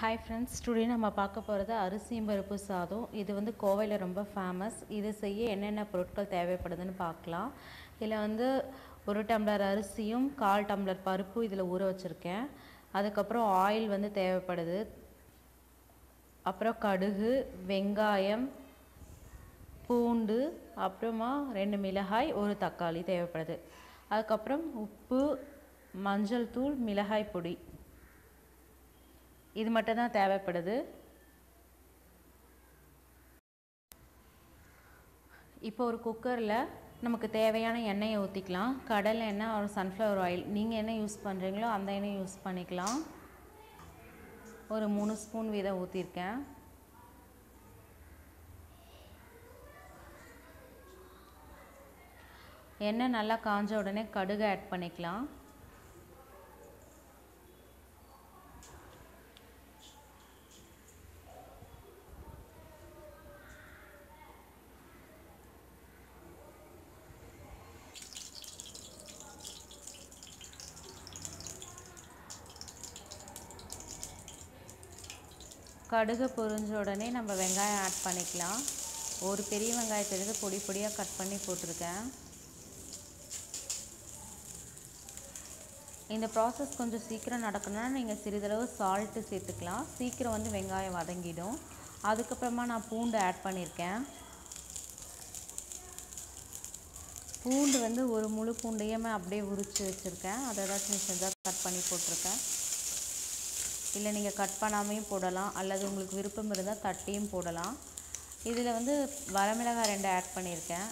hi friends today நம்ம பார்க்க போகிறது அரிசியும் பருப்பு சாதம் இது வந்து கோவையில் ரொம்ப ஃபேமஸ் இது செய்ய என்னென்ன பொருட்கள் தேவைப்படுதுன்னு பார்க்கலாம் இதில் வந்து ஒரு டம்ளர் அரிசியும் கால் டம்ளர் பருப்பு இதில் ஊற வச்சுருக்கேன் அதுக்கப்புறம் ஆயில் வந்து தேவைப்படுது அப்புறம் கடுகு வெங்காயம் பூண்டு அப்புறமா ரெண்டு மிளகாய் ஒரு தக்காளி தேவைப்படுது அதுக்கப்புறம் உப்பு மஞ்சள் தூள் மிளகாய் பொடி இது மட்டும் தான் தேவைப்படுது இப்போ ஒரு குக்கரில் நமக்கு தேவையான எண்ணெயை ஊற்றிக்கலாம் கடலை எண்ணெய் ஒரு சன்ஃப்ளவர் ஆயில் நீங்கள் என்ன யூஸ் பண்ணுறீங்களோ அந்த எண்ணெய் யூஸ் பண்ணிக்கலாம் ஒரு மூணு ஸ்பூன் வீதம் ஊற்றிருக்கேன் எண்ணெய் நல்லா காஞ்ச உடனே கடுகு ஆட் பண்ணிக்கலாம் கடுகு பொரிஞ்ச உடனே நம்ம வெங்காயம் ஆட் பண்ணிக்கலாம் ஒரு பெரிய வெங்காயத்திற்கு பொடி பொடியாக கட் பண்ணி போட்டிருக்கேன் இந்த ப்ராசஸ் கொஞ்சம் சீக்கிரம் நடக்கணும்னா நீங்கள் சிறிதளவு சால்ட்டு சேர்த்துக்கலாம் சீக்கிரம் வந்து வெங்காயம் வதங்கிடும் அதுக்கப்புறமா நான் பூண்டு ஆட் பண்ணியிருக்கேன் பூண்டு வந்து ஒரு முழு பூண்டையுமே அப்படியே உரித்து வச்சுருக்கேன் அதை ஏதாச்சும் செஞ்சால் கட் பண்ணி போட்டிருக்கேன் இல்லை நீங்கள் கட் பண்ணாமையும் போடலாம் அல்லது உங்களுக்கு விருப்பம் இருந்தால் தட்டியும் போடலாம் இதில் வந்து வரமிளகாய் ரெண்டு ஆட் பண்ணியிருக்கேன்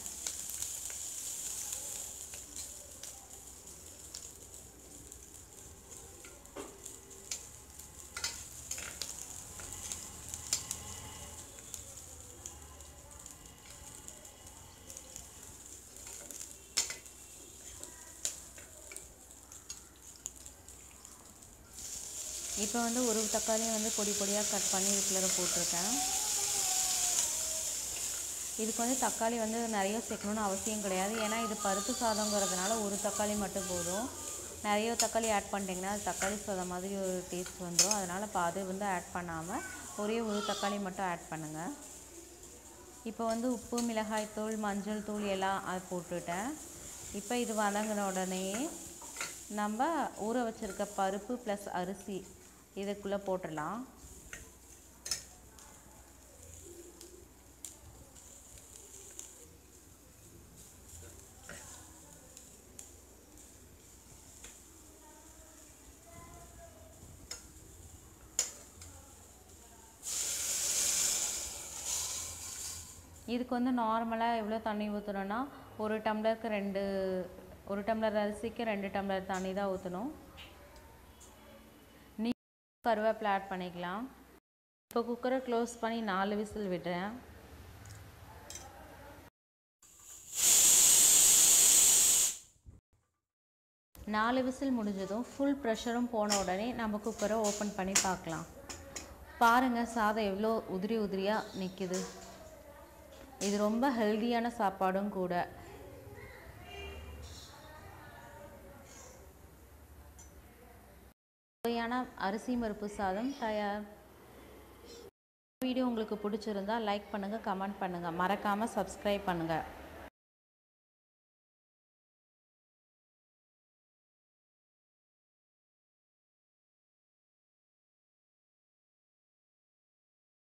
இப்போ வந்து ஒரு தக்காளியும் வந்து பொடி பொடியாக கட் பண்ணி இதுக்குள்ளே போட்டிருக்கேன் இதுக்கு வந்து தக்காளி வந்து நிறைய சேர்க்கணுன்னு அவசியம் கிடையாது ஏன்னா இது பருப்பு சாதங்கிறதுனால ஒரு தக்காளி மட்டும் போதும் நிறைய தக்காளி ஆட் பண்ணிட்டிங்கன்னா அது தக்காளி சாதம் மாதிரி ஒரு டேஸ்ட் வந்துடும் அதனால் இப்போ அது வந்து ஆட் பண்ணாமல் ஒரே ஒரு தக்காளி மட்டும் ஆட் பண்ணுங்கள் இப்போ வந்து உப்பு மிளகாய் தூள் மஞ்சள் தூள் எல்லாம் அது போட்டுட்டேன் இப்போ இது வதங்கின உடனே நம்ம ஊற வச்சுருக்க பருப்பு ப்ளஸ் அரிசி இதுக்குள்ளே போட்டுடலாம் இதுக்கு வந்து நார்மலாக எவ்வளோ தண்ணி ஊற்றணும்னா ஒரு டம்ளருக்கு ரெண்டு ஒரு டம்ளர் அரிசிக்கு ரெண்டு டம்ளர் தண்ணி தான் ஊற்றணும் நீ கருவேப்பிலை ஆட் பண்ணிக்கலாம் இப்போ குக்கரை க்ளோஸ் பண்ணி நாலு விசில் விடுறேன் நாலு விசில் முடிஞ்சதும் ஃபுல் ப்ரெஷரும் போன உடனே நம்ம குக்கரை ஓப்பன் பண்ணி பார்க்கலாம் பாருங்கள் சாதம் எவ்வளோ உதிரி உதிரியாக நிற்கிது இது ரொம்ப ஹெல்தியான சாப்பாடும் கூட சுவையான அரிசி பருப்பு சாதம் தயார் வீடியோ உங்களுக்கு பிடிச்சிருந்தா லைக் பண்ணுங்கள் கமெண்ட் பண்ணுங்கள் மறக்காமல் சப்ஸ்கிரைப் பண்ணுங்கள்